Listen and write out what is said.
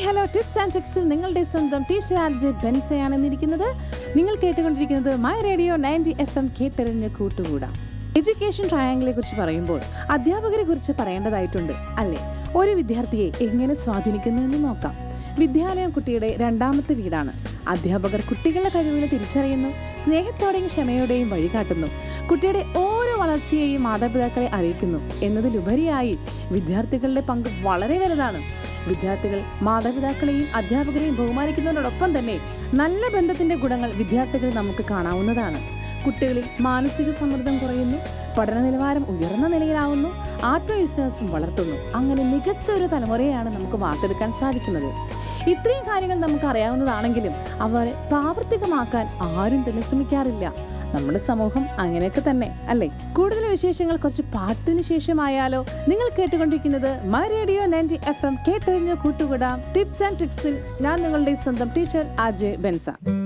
hello tips and ട്രിക്സിൽ നിങ്ങളുടെ സ്വന്തം ടീച്ചർ ആർ ജെ ബെൻസയാണ് എന്നിരിക്കുന്നത് നിങ്ങൾ കേട്ടുകൊണ്ടിരിക്കുന്നത് my radio ninety F M കേട്ടെറിഞ്ഞ് കൂട്ടുകൂടാം എഡ്യൂക്കേഷൻ ട്രയാങ്കിളെ കുറിച്ച് പറയുമ്പോൾ അധ്യാപകരെ കുറിച്ച് പറയേണ്ടതായിട്ടുണ്ട് അല്ലേ ഒരു വിദ്യാർത്ഥിയെ എങ്ങനെ സ്വാധീനിക്കുന്നു എന്ന് നോക്കാം വിദ്യാലയം കുട്ടിയുടെ രണ്ടാമത്തെ വീടാണ് അധ്യാപകർ കുട്ടികളുടെ കഴിവുകളെ തിരിച്ചറിയുന്നു സ്നേഹത്തോടെയും ക്ഷമയോടെയും വഴികാട്ടുന്നു കുട്ടിയുടെ ഓരോ വളർച്ചയെയും മാതാപിതാക്കളെ അറിയിക്കുന്നു എന്നതിലുപരിയായി വിദ്യാർത്ഥികളുടെ പങ്ക് വളരെ വലുതാണ് വിദ്യാർത്ഥികൾ മാതാപിതാക്കളെയും അധ്യാപകരെയും ബഹുമാനിക്കുന്നതിനോടൊപ്പം തന്നെ നല്ല ബന്ധത്തിന്റെ ഗുണങ്ങൾ വിദ്യാർത്ഥികൾ നമുക്ക് കാണാവുന്നതാണ് കുട്ടികളിൽ മാനസിക സമ്മർദ്ദം കുറയുന്നു പഠന നിലവാരം ഉയർന്ന നിലയിലാവുന്നു ആത്മവിശ്വാസം വളർത്തുന്നു അങ്ങനെ മികച്ച ഒരു തലമുറയാണ് നമുക്ക് വാർത്തെടുക്കാൻ സാധിക്കുന്നത് ഇത്രയും കാര്യങ്ങൾ നമുക്ക് അറിയാവുന്നതാണെങ്കിലും അവർ പ്രാവർത്തികമാക്കാൻ ആരും തന്നെ ശ്രമിക്കാറില്ല നമ്മുടെ സമൂഹം അങ്ങനെയൊക്കെ തന്നെ അല്ലേ കൂടുതൽ വിശേഷങ്ങൾ കുറച്ച് പാട്ടിന് ശേഷമായാലോ നിങ്ങൾ കേട്ടുകൊണ്ടിരിക്കുന്നത് my radio ninety F M കേട്ടറിഞ്ഞ കൂട്ടുകൂടാം ടിപ്സ് ആൻഡ് ട്രിക്സിൽ ഞാൻ നിങ്ങളുടെ സ്വന്തം ടീച്ചർ ആർ ജെ ബെൻസ